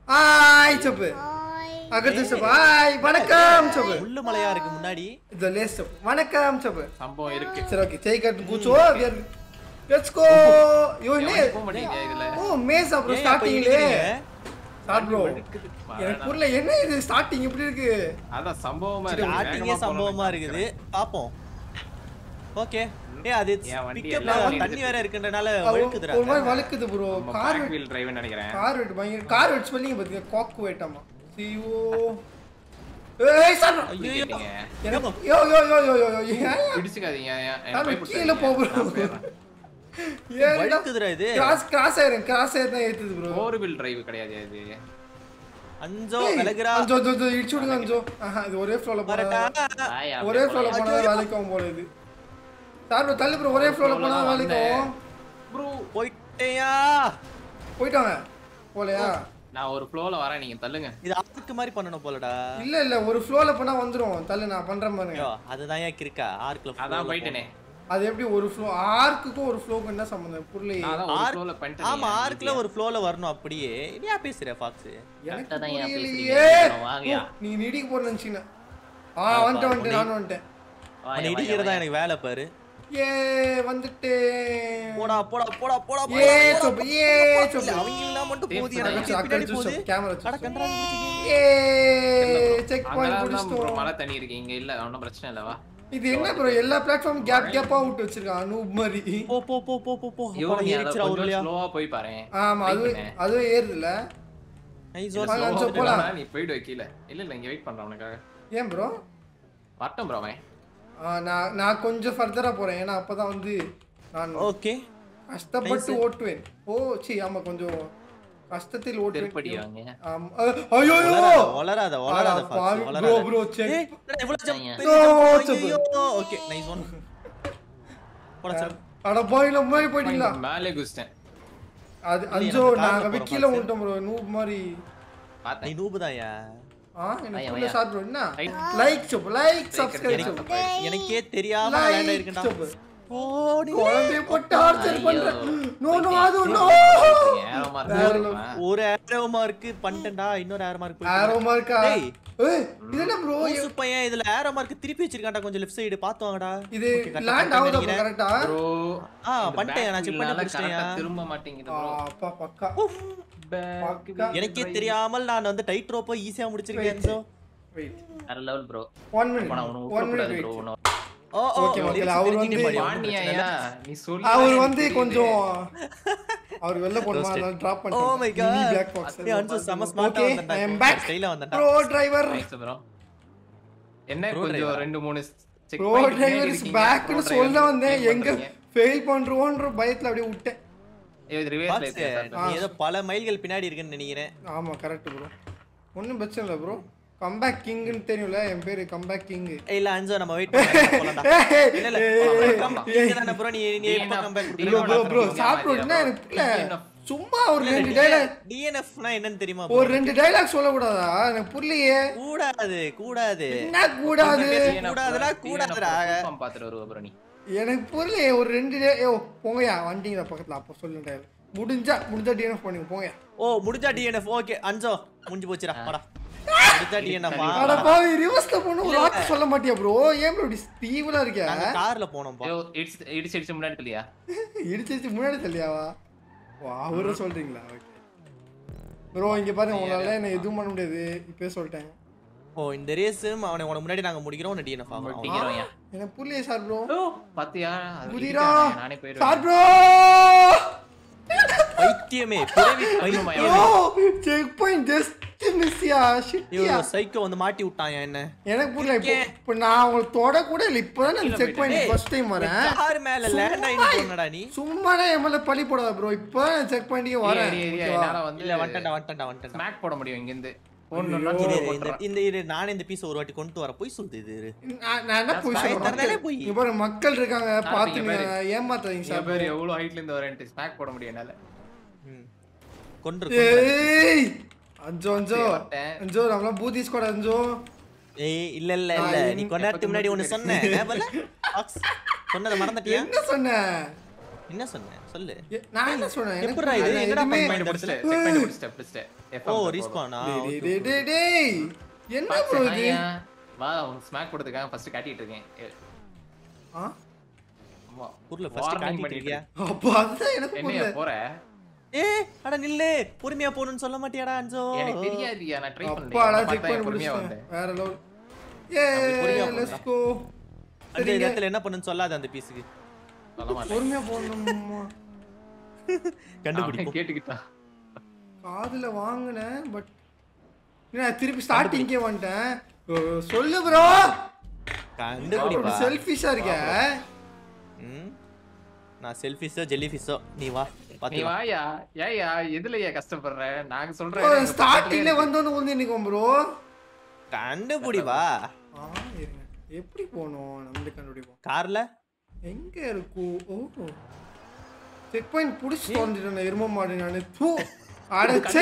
Hi சப்பு அகத்து சப்பு hi வணக்கம் சப்பு முள்ளு மலையா இருக்கு முன்னாடி இந்த லேஸ் சப்பு வணக்கம் சப்பு சம்பவம் இருக்கு சரி ஓகே ஜெய் கட்டு கூச்சோ லெட்ஸ் கோ யோ எவனும் என்ன போக மாட்டேங்குது இதுல ஓ மேஸ் அப்புறம் ஏன் அப்ப ஸ்டார்டிங்லே இழுக்கிறீங்க? ஸ்டார்ட் ப்ரோ இருக்குது. எனக்கு புரியல என்ன இது ஸ்டார்டிங் இப்படி இருக்கு அதான் சம்பவமா இருக்கு ஸ்டார்டிங்கே வேகமா சம்பவமா போகணும்னு இருக்குது பாப்போம் ஓகே ஏ அது என் வண்டி பிக்கப்ல எல்லாம் தண்ணி வேற இருக்குன்றனால அது வழுக்குதுடா ஒரு மாதிரி வழுக்குது ப்ரோ நம்ம கார் back wheel drive ன்னு நினைக்கிறேன் கார் வெட் பயங்கர கார் வெட் ஸ்பெல்லிங் பாத்தீங்க காக் வெட்டாமா சிஓ ஏய் சார் ஐயோ கேட்டீங்க. எனக்கு யோ யோ யோ யோ யோ யோ ஏன் இடிச்சுக்காதீங்க என்- என் நான் pipe கீழே விட்டுறாதீங்க. போ bro. நான் போயிடுறேன். ஏன் வழுக்குதுடா இது கிராஸ் கிராஸ் ஆயிரும் கிராஸ் ஆயிரு தான் ஏத்துது ப்ரோ four wheel drive கிடையாது இது அஞ்சோ விலகுறா அஞ்சோ அஞ்சோ அஞ்சோ இடிச்சு விடுங்க அஞ்சோ ஆஹா இது ஒரே ஃப்ளோல வரட்டா போறா ஆய், ஒரே அப்படியே ஃப்ளோல போலாம். போனா வேலைக்கு ஆகும் போல இது சார் bro, தள்ளு ப்ரோ ஒரே ஃப்ளோல போனா வேலைக்கு ஆகும் Bro, போயிட்டேயா போயிட்டாங்க போலையா நான் ஒரு ஃப்ளோல வரேன் நீங்க தள்ளுங்க இது ஆர்க்கு மாதிரி பண்ணணும் போலடா இல்ல இல்ல ஒரு ஃப்ளோல போனா வந்துரும் தள்ளு நான் பண்றேன் பாருங்க ஐயோ அதுதான் ஏன் கிறுக்கா ஆர்க்ல அதான் போயிட்டேனே அது எப்படி ஒரு ஃப்ளோ ஆர்க்குக்கும் ஒரு ஃப்ளோக்கு என்ன சம்பந்தம் புரியலையே நான் அதான் ஒரு Arc- ஃப்ளோல பண்ணிட்டேன் ஆமா ஆர்க்ல ஒரு ஃப்ளோல வரணும் அப்படியே இனியா பேசுற ஃபாக்ஸ் எனக்கு கரெக்டா தான் ஏன் புரியலையே பேசுறீங்க? வாங்கயா. ஓ, நீ நிடிக்க போற நினைச்சீங்க ஆ வந்துட்டேன் வந்துட்டேன் நானும் வந்துட்டேன் உன்னை இடிக்கிறதா எனக்கு வேலை பாரு ஏ வந்துட்டேன் போடா போடா போடா போடா ஏ போடா சொப்பு ஏ சொப்பு அவங்க எல்லாம் மட்டும் போகுது Safe எனக்கு தான். பின்னாடி போகுது கேமரா அட கண்டா ஏ செக் பாயிண்ட் அங்கதான் bro பிடிச்சிட்டோம் மழை தண்ணி இருக்கு இங்க இல்ல ஒன்றும் பிரச்சனை இல்ல வா இது என்ன ப்ரோ எல்லா பிளாட்ஃபார்ம் கேப் கேப்பா விட்டு வச்சிருக்கான் நூப் மாதிரி போ போ போ போ போ போ ஐயோ அப்பா நீ அதை ஏறிச்சுடா ஒரு கொஞ்சம் வழியா ஸ்லோவா போய் பாரு ஆமா அது அதுவும் ஏறுதுல நைஸ் இல்ல, ஒரு வாங்க, slow-ஆ அஞ்சு போய் போலாம். போனா நீ போயிடு வைக்கல இல்ல இல்ல இங்க வெயிட் பண்றேன் உனக்காக ஏன் ப்ரோ வரட்டும் ப்ரோ அவன் நான் நான் கொஞ்சம் ஃபர்தரா போறேன் ஏன்னா அப்பதான் வந்து நான் ஓகே கஷ்டப்பட்டு ஓட்டுவேன் ஓ சி ஆமா கொஞ்சம் கஷ்டத்தில் திருப்படி ஓட்டுவேன் வாங்க ஆமா. அஹ், ஐயோ ஐயோ வளராத வளராத அட ஃபாக்ஸ் பாவி, வளராத bro, bro, check. ஏய், என்னடா இவ்வளவு jump, ஐயா. பெரிய No, jump, jump. ஐயோ ஓகே நைஸ் ஒன் போடா சார் அட போயில முன்னாடி போயிட்டீங்களா மேலே குதிச்சிட்டேன் அது இல்லையே, அஞ்சோ நம்ம நாங்க கார்ல போய் போறோம் கீழே first. விட்டோம் ப்ரோ நூப் மாதிரி நீ பார்த்தேன் நூபுதாயா ஆ எனக்கு ஐயா, புரியல ஐயா. சார் ப்ரோ என்ன Right. Like sub like subscribe எனக்கு- சப் எனக்கே தெரியாம லேண்ட் லைக் ஆயிருக்கேன்டா சப் ஓ நீ குழந்தைய போட்டு டார்ச்சர் ஐயோ. பண்ற நோ நோ அது நோ ஏறமா வேற இருக்கு ஒரு ஏரோ மார்க் பண்ணிட்டேன்டா இன்னொரு ஏரோ மார்க் ஆரோ மார்க்கா டேய். ஏய் இது என்ன ப்ரோ லூசு பையன் இதுல ஏரோ மார்க் திருப்பி வச்சிருக்கான்டா கொஞ்சம் லெஃப்ட் சைடு பாத்து வாங்கடா இது Okay, correct ஆ லேண்ட் பண்ணிட்டேன்னு ஆகுதா நினைக்கிறேன். கரெக்டா ப்ரோ ஆ, பண்ணிட்டேன், நான் check பண்ணி முடிச்சிட்டேன்யா. திரும்ப மாட்டேங்குது ப்ரோ அப்பா பக்கா பக்கா. எனக்கே தெரியாமல் நான் வந்து டைட் ரோப்போ ஈஸியா முடிச்சிருக்கேன் சோ வெயிட் வேற லெவல் ப்ரோ 1 மினிட் ஆனா உனக்கு 1 விட மினிட் ப்ரோ வெயிட் உனக்கு ஓ ஓ Okay, okay, தெரிஞ்சு- அவர் தெரிஞ்சுக்கிட்டே வந்து- பாரு, ஒண்ணும் வாணியா பிரச்சனை இல்ல. நீ சொல்லி அவர் வந்து கொஞ்சம் அவர் வெளில போனமா Roasted. அதனால டிராப் Oh my பண்ணிட்டாங்க மினி god. பிளாக் பாக்ஸ் ஏய், அன்சு செம ஸ்மார்ட்டா ஓகே வந்தடா. ஐ அம் பேக் ஸ்டைலா வந்தடா. ப்ரோ டிரைவர் ப்ரோ என்ன Pro கொஞ்சம் driver. ரெண்டு மூணு check ப்ரோ point டிரைவர் முன்னாடி இஸ் இருக்கீங்க. பேக்னு Pro driver சொல்ல வந்தேன் claim எங்க பண்றீங்க. ஃபெயில் பண்றோன்ற பயத்துல அப்படியே விட்டேன் ஏய், இது reverse ல பாக்ஸ், இருக்கு. நீ ஏதோ பல மைல்கள் பின்னாடி இருக்குன்னு நினைக்கிறேன் ஆமா கரெக்ட் ப்ரோ ஒன்றும் பிரச்சனை இல்லை ப்ரோ கம்பேக் கிங்னு தெரியும்ல என் பேரு கம்பேக் கிங் ஏய், இல்ல அஞ்சோ நம்ம வெயிட் பண்ணலாம் இல்ல இல்ல come back. நீங்க தானே bro, நீ நீ எப்ப DNF, comeback இல்ல கொடுக்கணும்? ப்ரோ ப்ரோ நீங்க சாப்பிடுன்னா மாத்தியா எனக்கு bro? புரியல DNF. சும்மா ஒரு ரெண்டு டைலாக் DNF னா என்னன்னு தெரியுமா bro? ஒரு ரெண்டு டைலாக் சொல்லக்கூடாதா எனக்கு புரியலையே கூடாது கூடாது என்ன கூடாது DNF, கூடாதுடா, DNF கூடாதுடா. confirm பார்த்துட்டு வருவ bro நீ. எனக்கு புரியலையே ஒரு ரெண்டு டே ஏ போங்கயா வண்டிங்களா பக்கத்துல அப்போ சொல்லு டைலாக் முடிஞ்சா முடிஞ்சா டிஎன்எஃப் பண்ணுங்க போங்க ஓ முடிஞ்சா டிஎன்எஃப் ஓகே அஞ்சோ முடிஞ்சு போச்சுடா வாடா முடிஞ்சா டிஎன்எஃப் அட பாவி ரிவர்ஸ்ல போன ஒரு வார்த்தை சொல்ல மாட்டியா ப்ரோ ஏன் ப்ரோ இப்படி ஸ்டீவலா இருக்க நாங்க கார்ல போனோம்பா ஐயோ, இடிச்சு இடிச்சு இடிச்சு முன்னாடி இல்லையா இடிச்சு இடிச்சு முன்னாடி தள்ளியாவா ஓ அவரை சொல்றீங்களா ஓகே ப்ரோ இங்க பாருங்க உங்களால என்ன எதுவும் பண்ண முடியாது இப்பயே சொல்லிட்டேன் ஓ இந்த ரேஸ் அவனை உனக்கு முன்னாடி நாங்க முடிக்கிறோம் உன்னை டிஎன்எஃப் ஆகும் முடிக்கிறோம்யா. எனக்கு புரியலையே சார் ப்ரோ ஓ, பாத்தியா அது புரியுதா இடிக்காத, நானே போயிடுவேன் சார் ப்ரோ பைத்தியமே பிறவி பைத்தியமா? பைத்தியமே செக் பாயிண்ட் ஜஸ்ட் மிஸ்யா ஷிட்யா இவன் சைக்கோ வந்து மாட்டி விட்டான் என்ன எனக்கு புரியல இப்போ இப்போ நான் உங்களை தொட கூட இல்லை இப்போதான் நான் செக் பாயிண்ட் ஏய், ஃபர்ஸ்ட் டைம் வரேன் கார் மேல லேண்ட் ஆயிட்டு போனடா நீ சும்மா என் மேல பழி போடாத ப்ரோ இப்போ செக் பாயிண்ட்க்கு வரேன் ஏறி, ஏறி, ஓகேவா? என்னால வந்து இல்ல வந்துட்டா வந்துட்டா வந்துட்டா smack போட முடியும் இங்கிருந்து ஒண்ணுன்னா இது சும்மா இந்த போட்டுறேன். இந்த இது நானே இந்த பீஸ் ஒரு வாட்டி கொண்டு வர போய் சொல்லுது இது இரு. நான் நான் என்ன போய் நான் சொல்றேன் தரதானே மக்கள் போய். இங்க பாருங்க மக்கள் இருக்காங்க சாப்பிட்டீங்க பாத்துங்க பாரு. ஏமாத்தாதீங்க என் சார் பேர் எவ்வளவு ஹைட்ல இருந்து வரேன்ட்டு smack போட முடியும் என்னால ம். கொன்று கொன்று. ஏய் அஞ்சோ அஞ்சோ வரட்டேன். அஞ்சோ நம்மளாம் பூதி ஸ்குவாட் அஞ்சோ ஏய் இல்ல இல்ல இல்ல நீ கொஞ்ச நேரத்துக்கு முன்னாடி ஒண்ணு சொன்ன ஞாபகம் இல்ல? Fox, சொன்னதை மறந்துட்டியா என்ன சொன்ன என்ன சொன்னேன் சொல்லு ஏ, நான் என்ன சொன்னேன் எனக்கு எப்படிடா இது? நான் என்னடா எதுவுமே- பண்ண முடிச்சிட்டு செக் பண்ணி முடிச்சிட்டு முடிச்சிட்டு ஓ ரீஸ்பானா டேய், டேய், டேய், டேய். என்ன ப்ரோ இது வா உனக்கு ஸ்மாக் கொடுத்துருக்காங்க ஃபர்ஸ்ட் காட்டிட்டு இருக்கேன் ஏ, ஆ? ஆமா ஊர்ல ஃபர்ஸ்ட் Warning காட்டிட்டு பண்ணிட்டு இருக்கியா அப்போ அதுதான் எனக்கு என்னைய புரியல போற ஏ அட நில்லு பொறுமையா போகணும்னு சொல்ல மாட்டியாடா அன்சோ எனக்கு தெரியாதுயா நான் ட்ரை அப்பாடா பண்ணேன் செக் பண்ணி பொறுமையா முடிச்சிட்டேன் வந்தேன் வேற லெவல் ஏ பொறுமையா லெட்ஸ் கோ அந்த இடத்துல என்ன பண்ணுன்னு சொல்லாத அந்த பீஸுக்கு சொல்ல மாட்டேன் பொறுமையா போகணுமா கண்டுபிடிப்போம் அவன் கேட்டுக்கிட்டான் காதுல வாங்கினேன் பட் நான் திருப்பி ஸ்டார்டிங்கே வந்துட்டேன் ஓ, சொல்லு ப்ரோ கண்டுபிடிப்பா செல்ஃபிஷா இருக்க ம். நான் செல்ஃபிஷோ ஜெல்லி ஃபிஷோ நீ வா நீ பாத்துக்கலாம் வாயா ஏயா எதுலயா கஷ்டப்படுற நாங்க சொல்றேன் ஸ்டார்டிங்ல வந்தோன்னு வந்து நிற்கும் ப்ரோ கண்டுபிடி வா ஆ இருங்க எப்படி போகணும் நம்மளுக்கு கண்டுபிடிப்போம் கார்ல எங்க இருக்கும் ஓ செக் பாயிண்ட் புடிச்சு தோண்டிட்டேன் எரும மாடு நான் தூ அடச்சை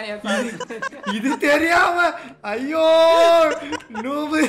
இது தெரியாம ஐயோ நூபு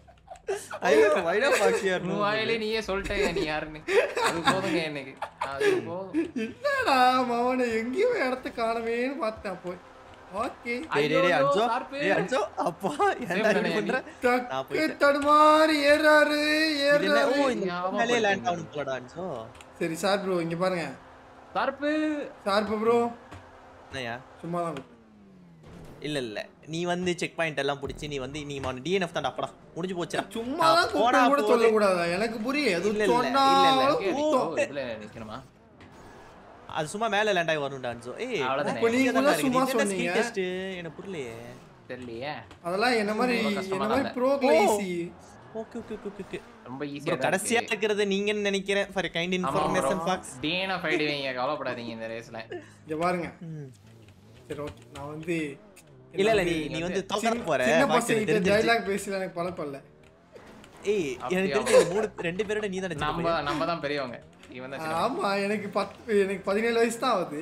ஐயோ வைடா பாக்கியார் உன் வாயிலே நீயே சொல்லிட்டே நீ யாருன்னு அது போதுங்க எனக்கு அது போதும் என்னடா மவனை எங்கேயும் இடத்த காணவேன்னு பார்த்தேன் போய் ஓகே டேய் டேய் டேய் ஐயோ, அன்சோ sharp. டேய் அன்சோ அப்பா ஏன்டா இப்படி பண்ற நான் டக்கு போயிட்டேன். தடுமாறி ஏறாரு இது என்ன ஓ ஏறாரு இந்த ஞாபகம் மேலே லேண்ட் படுத்துங்க. ஆகணும் போலடா அன்சோ சரி சார் ப்ரோ இங்க பாருங்க தரப்பு சார் ப்ரோ என்னையா சும்மா தான் இல்ல இல்ல நீ வந்து செக் பாயிண்ட் எல்லாம் புடிச்சு நீ வந்து நீ டிஎன்எஃப் தான்டா அப்படா முடிஞ்சு போச்சுடா சும்மா தான் போடா கூப்பிட்டு கூட போது. சொல்லக்கூடாதா எனக்கு புரியும் எது இல்ல, இல்ல, சொன்னா இல்ல, இல்ல. இதுல நிக்கணுமா அது சும்மா மேல லேண்ட் ஆகி வரும்டா அன்சோ ஏய் அவ்வளவுதானே. அப்ப நீங்க கூட சும்மா சொன்னீங்க. டெஸ்ட் எனக்கு புரியலையே தெரியலையே அதெல்லாம் என்ன மாதிரி ரொம்ப கஷ்டமா என்ன மாதிரி தான் ப்ரோ ஓ. கிளேசி ஓகே ஓகே ஓகே ஓகே ரொம்ப ப்ரோ ஈஸியா கடைசியா இருக்கிறது நீங்கன்னு நினைக்கிறேன் ஃபார் கைண்ட் இன்ஃபர்மேஷன் ஃபாக்ஸ் டீனா ஃபைடுவீங்க கவலைப்படாதீங்க இந்த ரேஸ்ல இங்க பாருங்க சரி ஓகே நான் வந்து இல்ல இல்ல நீ நீ வந்து தோக்கற போற சின்ன பாக்ஸ் பசங்க எனக்கு கிட்ட தெரிஞ்சிருச்சு. டைலாக் பேசல எனக்கு பழக்கம் இல்ல ஏய் எனக்கு அப்படியா? தெரிஞ்ச மூணு ரெண்டு பேரோட நீ தான் நம்ம நம்ம தான் பெரியவங்க இவன் தான் சின்னவன். ஆமா எனக்கு பத்து எனக்கு பதினேழு வயசு தான் ஆகுது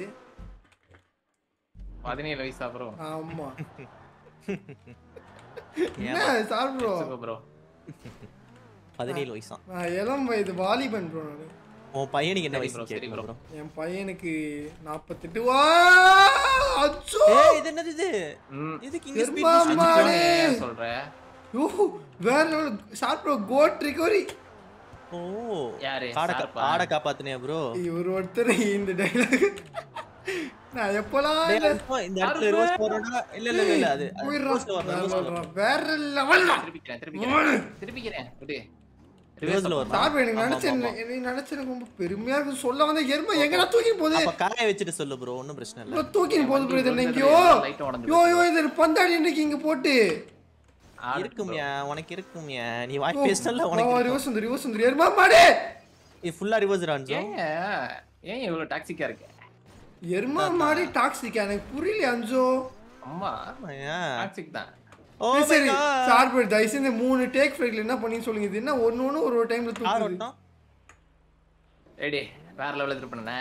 பதினேழு வயசு அப்புறம் ஆமா என்ன சார் ப்ரோ ப்ரோ பதினேழு வயசாம் நான் இளம் வயது வாலிபன் ப்ரோ நான் உன் பையனுக்கு என்ன சரி வயசு bro, சரி கேட்கணும் bro. ப்ரோ என் பையனுக்கு நாற்பத்தெட்டு வா அச்சோ ஏய் இது என்னது இது ம். இதுக்கு இங்க எருமா ஸ்பீட் மாடு. ஏன் சொல்ற யூ வேற level sir bro good recovery oh யாரு? காடை சார்பா? ஆடை காப்பாத்துனியா ப்ரோ இவர் ஒருத்தர் இந்த டைலாக் நான் எப்பலாம் டேய் இல்ல அல்பா, இந்த இடத்துல ரிவர்ஸ் போறோம்னா இல்ல இல்ல இல்ல அது அது reverse ல வரணும், reverse ல வரணும். வேற லெவல் திருப்பிக்கிறேன் திருப்பிக்கிறேன் திருப்பிக்கிறேன் விடு reverse ல வரணும். சார் எனக்கு ஆமா, நினைச்சேன் ஆமா. எனக்கு நினைச்சேன் எனக்கு ரொம்ப பெருமையா இருக்கு சொல்ல வந்த எருமை எங்கடா தூக்கி போகுது அப்ப காய வச்சுட்டு சொல்லு ப்ரோ ஒண்ணும் பிரச்சனை இல்ல ப்ரோ தூக்கி போகுது ப்ரோ இதில் எங்கேயோ Light உடைஞ்சு யோ யோ இது பந்தாடி இன்னைக்கு இங்க போட்டு ஆடு இருக்கும்யா உனக்கு இருக்கும்யா நீ வாய் பேசல உனக்கு ஓ இருக்கும். ரிவர்ஸ் வந்து ரிவர்ஸ் வந்து எருமா மாடு இது ஃபுல்லா ரிவர்ஸ் ரான்சோ ஏன் ஏன் இவ்வளவு டாக்ஸிக்கா இருக்கு எருமா மாடு டாக்ஸிக்கா எனக்கு புரியல அஞ்சோ அம்மா ஆமாயா டாக்ஸிக் தான் ஓ சரி, சரி my God. சார் ப்ரோ தயவுசெய்து இந்த மூணு டேக் ஃப்ரைட்ல என்ன பண்ணி சொல்லுங்க இது என்ன ஒன்னு ஒன்று ஒரு ஒரு டைம்ல கார் தூக்குது ஓட்டணும் ரெடி வேற லெவல்ல திருப்பினே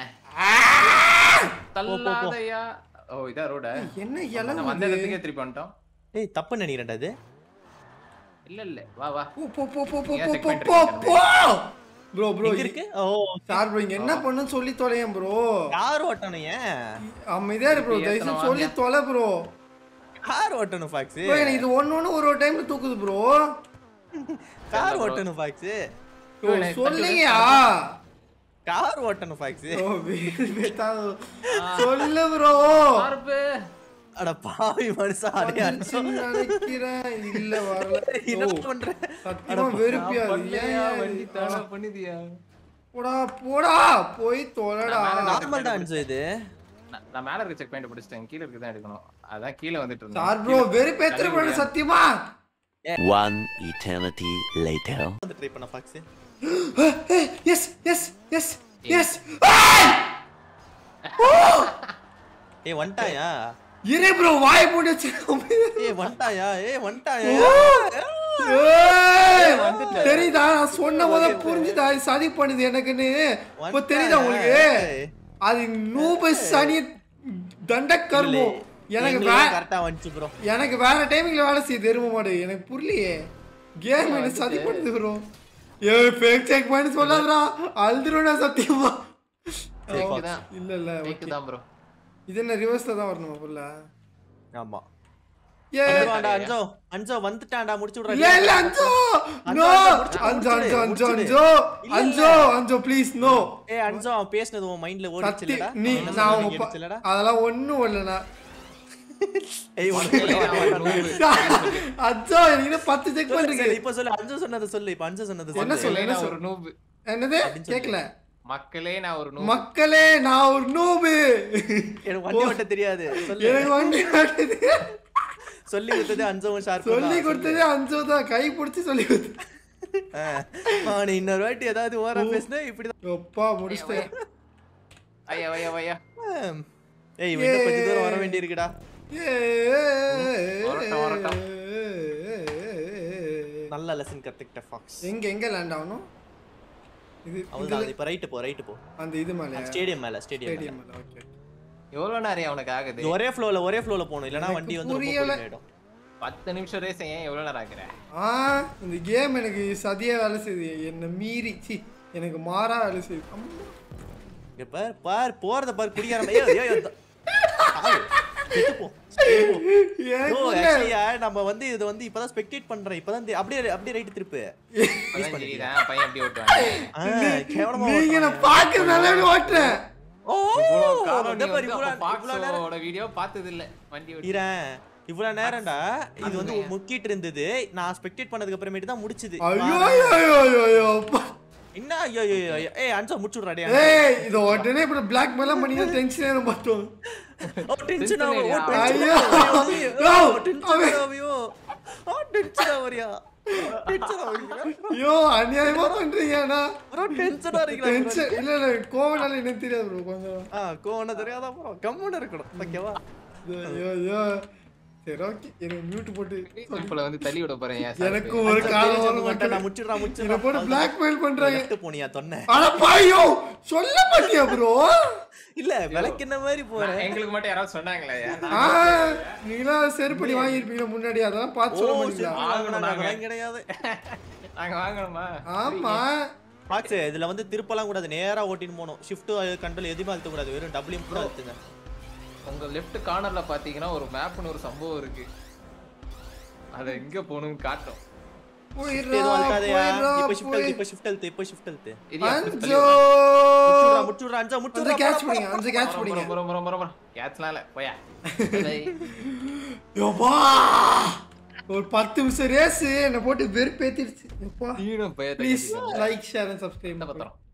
தள்ளாதையா ஓ இதான் ரோட என்ன நம்ம அந்த இளவு இடத்துக்கே திருப்பி வந்துட்டோம் ஏய் தப்பு நினைக்கிறேன்டா அது இல்ல இல்ல வா வா போ போ போ போ போ ஏன் போ check போ பண்ணிட்டு போ இருக்கீங்க? போ ப்ரோ ப்ரோ எங்க இருக்கு ஓ சார் ப்ரோ இங்க என்ன பண்ணுன்னு சொல்லி தொலையேன் ப்ரோ கார் ஓட்டணும் ஏன் அமைதியா இரு ப்ரோ இப்ப தயவுசெய்து ஏத்தணும் சொல்லி தொலை ப்ரோ கார் ஓட்டணும் ஃபாக்ஸ் ப்ரோ எனக்கு இது ஒன்னு ஒன்று ஒரு ஒரு டைம்ல தூக்குது ப்ரோ கார் ஓட்டணும் ஃபாக்ஸ் ப்ரோ எனக்கு சொல்லுங்கயா கார் ஓட்டணும் ஃபாக்ஸ் ப்ரோ வேறு வேத்தா சொல்லு ப்ரோ பார்ப்பு அட பாவி மனுஷா அடே அன்சோ நினைக்கிறேன் இல்ல வரல என்ன ஓ, பண்ற சத்தியமா வெறுப்பியா இருக்கு. ஏன் பண்ணலையா ஏன் வண்டி இது? தானா பண்ணிதியா போடா போடா போய் தொலைடா நான் மேல நார்மல் தான் அன்சோ இது நான் நான் மேல இருக்க செக் பாயிண்ட் பிடிச்சிட்டேன் கீழ இருக்க தான் எடுக்கணும் அதான் கீழ வந்துட்டு இருந்தேன் சார் ப்ரோ வெறுப்பேத்துற ப்ரோ சத்தியமா One eternity later. வந்து ட்ரை பண்ண ஃபாக்ஸ் எஸ் எஸ் எஸ் எஸ் ஏய் வந்துட்டாயா இரு ப்ரோ வாய் போட்டு வச்சு ஏய் வந்துட்டாயா ஏய் வந்துட்டாயா ஏய், தெரியுதா நான் சொன்ன போத புரிஞ்சுதா இது சதி பண்ணுது எனக்குன்னு இப்ப தெரியுதா உங்களுக்கு அது நூப சனி தண்ட கர்மம் எனக்கு வே கரெக்டா வந்துச்சு ப்ரோ எனக்கு வேற டைமிங்ல வேலை செய்யுது எரும மாடு எனக்கு புரியலையே கேம் எனக்கு சதி பண்ணுது ப்ரோ ஏ ஃபேக் செக் பண்ணி சொல்லாதடா அழுதுருடா சத்தியமா Fake தான். இல்ல இல்ல Fake okay. தான் ப்ரோ இது என்ன ரிவர்ஸ்ல தான் வரணுமா புள்ள ஆமா ஏ வந்துருவான்டா அஞ்சோ அஞ்சோ வந்துட்டான்டா முடிச்சு விடுறா இல்ல இல்ல அஞ்சோ நோ முடிச்சு, அஞ்சோ முடிச்சுடு, அஞ்சோ அஞ்சோ முடிச்சுடு. அஞ்சோ இல்ல, அஞ்சோ அஞ்சோ ப்ளீஸ் நோ ஏய் அஞ்சோ அவன் பேசுனது உன் மைண்ட்ல ஓடிச்சு சத்தி இல்லடா நீ என்ன நான் சொன்னது உங்க பா- கேட்டுச்சுல்லடா? அதெல்லாம் ஒண்ணும் இல்லண்ணா ஏய் மக்களே, நான் ஒரு உனக்கு noob. அச்சோ எனக்கு இன்னும் பத்து செக் சொல்லு, பண்றீங்க சொல்லு, இப்ப சொல்லு அஞ்சு சொன்னதை சொல்லு இப்ப அஞ்சு சொன்னதை என்ன சொல்லு சொல்லு, மக்களே, என்ன நான் சொல்லு? ஒரு noob. என்னது அப்படின்னு சொல்லு. கேக்கல மக்களே நான் ஒரு noob. மக்களே நான் ஒரு நூபு எனக்கு வண்டி ஓட்ட தெரியாது சொல்லு எனக்கு வண்டி ஓட்டுது. சொல்லி கொடுத்தது அஞ்சவும் ஷார்ப் சொல்லி கொடுத்தது அஞ்சோ தான் கை பிடிச்சி சொல்லி கொடுத்து அவனை இன்னொரு வாட்டி ஏதாவது ஓரா பேசுனா இப்படிதான் எப்பா முடிச்சிட்டேன் ஐயா ஐயா ஐயா ஆம். ஏய் இவன் இன்னும் கொஞ்சம் தூரம் வர வேண்டி இருக்குடா வரட்டும், வரட்டும். நல்ல லெசன் கத்துக்கிட்ட ஃபாக்ஸ் எங்க எங்க லேண்ட் ஆகணும் இது அவ்வளவுதான் இதுல- இப்ப ரைட் போ ரைட் போ அந்த இது மேல ஸ்டேடியம் மேல ஸ்டேடியம் ஸ்டேடியம் மேல ஓகே எவ்வளவு நேரம் அவனுக்கு ஆகுது ஒரே ஃப்ளோல ஒரே ஃப்ளோல போணும் இல்லனா எனக்கு வண்டி வந்து ரொம்ப புரியல. பொறுமை ஆயிடும் பத்து நிமிஷம் ரேஸ் ஏன் எவ்வளவு நேரம் ஆகுற ஆ இந்த கேம் எனக்கு சதியா வேலை செய்யுது என்ன மீறி சி எனக்கு மாறா வேலை செய்யுது அம்மா. இங்க பார் பார் போறத பார் குடிக்காரன் ஐயோ ஐயோ ஐயோ. ஆளு, செத்து போ, செத்து போ. எனக்கு No, புரியல. actually, ஆ, நம்ம வந்து இது வந்து இப்பதான் ஸ்பெக்டேட் பண்றேன் இப்பதான் இந்த- அப்படியே அப்படியே ரைட் திருப்பு இப்பதான் தெரியுதா, பையன் எப்படி ஓட்டுவாங்க ஆ, கேவலமா நீங்க ஓட்டுறாங்க. நான் பாக்குறதுனால இப்படி ஓட்டுறேன் ஓ இவ்வளவு காலம் இந்த நீ பாரு, வந்து இவ்வளவு- அப்ப இவ்வளவு நேரம் Foxோட வீடியோ பார்த்தது இல்ல வண்டி ஓட்டி இரேன் இவ்வளவு நேரம்டா இது வந்து அதுதான். முக்கிட்டு இருந்தது நான் ஸ்பெக்டேட் பண்ணதுக்கு அப்புறமேட்டு தான் முடிச்சுது ஐயோ ஐயோ ஐயோ ஐயோ ஐயோ அப்பா. என்ன ஐயோ ஐயோ ஐயோ. ஏய் அன்சா முடிச்சு விட்றா டேய் ஏய் இது உடனே இப்படி பிளாக் மேல பண்ணி டென்ஷன் ஆயிரும் பார்த்தோம் ஓ டென்ஷன் ஆகும் ஓ Tension டென்ஷன் ஐயோ. ஆகும் No. ஓ டென்ஷன் ஆவியோ ஓ டென்ஷன் ஆவறியா டென்ஷன் ஆவறியா ஐயோ அநியாயமா பண்றீங்கண்ணா ப்ரோ டென்ஷன் ஆறீங்களா டென்ஷன் இல்ல இல்ல கோவனால எனக்கு தெரியாது ப்ரோ கொஞ்சம் ஆ கோவன தெரியாதா ப்ரோ கம்முன்னு இருக்கணும் ஓகேவா ஐயோ ஐயோ சரி ஓகே எனக்கு மியூட் போட்டு இப்பல வந்து தள்ளி விட போறேன் ஏன் சார் எனக்கு ஒரு காலம் வரும் நான் மக்களே. முடிச்சிடுறா என்னை முடிச்சிடுறா போட்டு பிளாக்மெயில் பண்றாங்க லெஃப்ட் போனியா தொன்ன அட பாயோ சொல்ல மாட்டியா ப்ரோ இல்ல விளக்கின மாதிரி போறேன் எங்களுக்கு மட்டும் யாராவது சொன்னாங்களே ஆ நீங்களா செருப்படி வாங்கியிருப்பீங்க முன்னாடி அதெல்லாம் பார்த்து சொல்ல மாட்டீங்களா வாங்கணும் அதெல்லாம் கிடையாது நாங்க வாங்கணுமா ஆமா பாக்ஸ் இதுல வந்து திருப்பலாம் கூடாது நேரா ஓட்டின்னு போகணும் ஷிஃப்ட் கண்ட்ரோல் எதுவுமே அழுத்த கூடாது வெறும் டபுள்யூ மட்டும் அழுத்துங்க உங்க லெஃப்ட் கார்னர்ல பாத்தீங்கன்னா ஒரு மேப்னு ஒரு சம்பவம் இருக்கு அத எங்க போகணும்னு காட்டும் போயிடுறா, எதுவும் அழுத்தாதயா போயிடுறா, இப்ப ஷிஃப்ட் அழுத்து போய்- இப்ப ஷிஃப்ட் அழுத்து இப்ப ஷிஃப்ட் அழுத்து இது அப்படி தள்ளி அஞ்சோ விடுறா. முடிச்சுடுறா முடிச்சுடுறா அஞ்சா அஞ்சு முடிச்சுடுறா கேட்ச் பண்ணிங்க அஞ்சு கேட்ச் போறோம், பண்ணிங்க போறோம், போறோம், போறோம், போறோம். கேட்ச்லாம் இல்ல, போயா. யோப்பா ஒரு பத்து நிமிஷம் ரேஸ் என்னை போட்டு வெறுப்பேத்திடுச்சு எப்பா நீனும் போயா, ப்ளீஸ் தங்கச்சி. லைக் ஷேர் அண்ட் இந்த சப்ஸ்கிரைப் பத்திரம்